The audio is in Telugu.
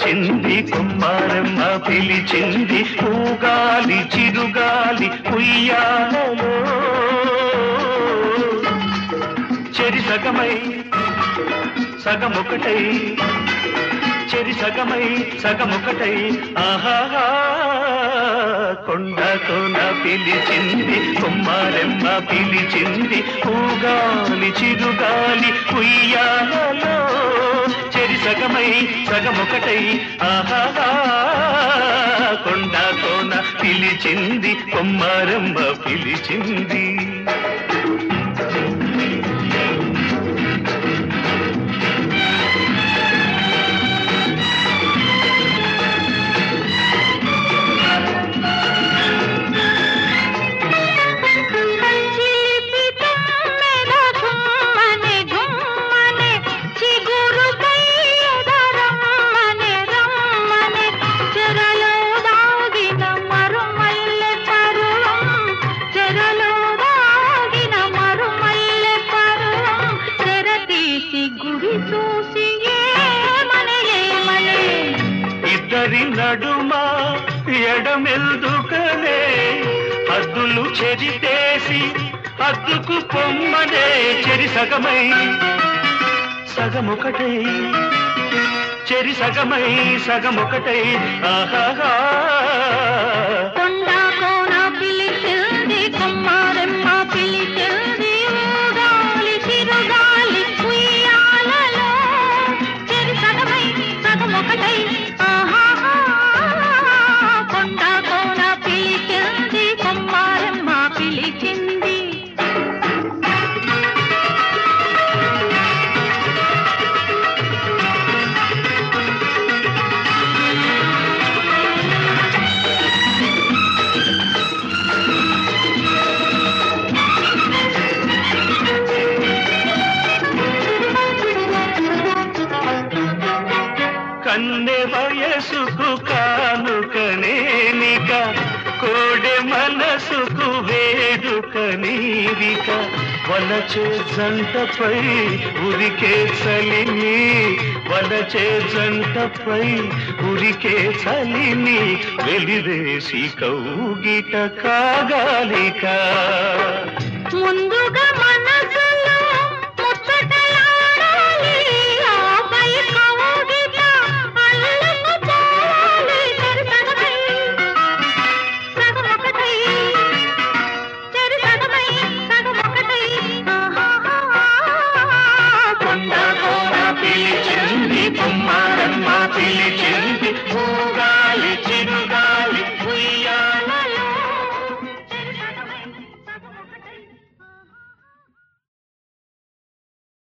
పిలిచింది కుమ్మారమ్మ పిలిచింది ఊగాలి చిరుగాలి ఉయ్యాలలో చెరి సగమై సగమొకటై చెరి సగమై సగమొకటై ఆహాహా కొండతోన పిలిచింది కుమ్మారెమ్మ పిలిచింది ఊగాలి చిరుగాలి ఉయ్యాలలో చెరి సగమై సగమొకటై ఆహాహా కొండతోన పిలిచింది కుమ్మారెమ్మ పిలిచింది చిలిపి తుమ్మెద ఝుమ్మనే ఝుమ్మనే చిగురుపై ఎదరమ్మనే రమ్మనే చెరలో దాగిన మరుమల్లె పరువం చెరలో దాగిన మరుమల్లె పరువం తెర తీసి గుడి చూసి ఏమనే ఏమనే ఇద్దరి నడుమ ఎడమెల్దుకనే హద్దులు చెరిపేసి హద్దుకు పొమ్మనే చెరి సగమై సగమొకటై చెరి సగమై సగమొకటై ఆహాహా కొండ కోన పిలిచింది కుమ్మారెమ్మ పిలిచింది ఊగాలి చిరుగాలి ఉయ్యాలలో చెరి సగమై సగమొకటై ఆహాహా కొండ కోన పిలిచింది కుమ్మారెమ్మ పిలిచింది కన్నె వయసుకు కానుకనేనిక కోడె మనసుకు వేడుక నీవిక వలచే జంటపై ఉరికే చలిని వలచే జంటపై ఉరికే చలిని వెలివేసి కౌగిట కాగాలిక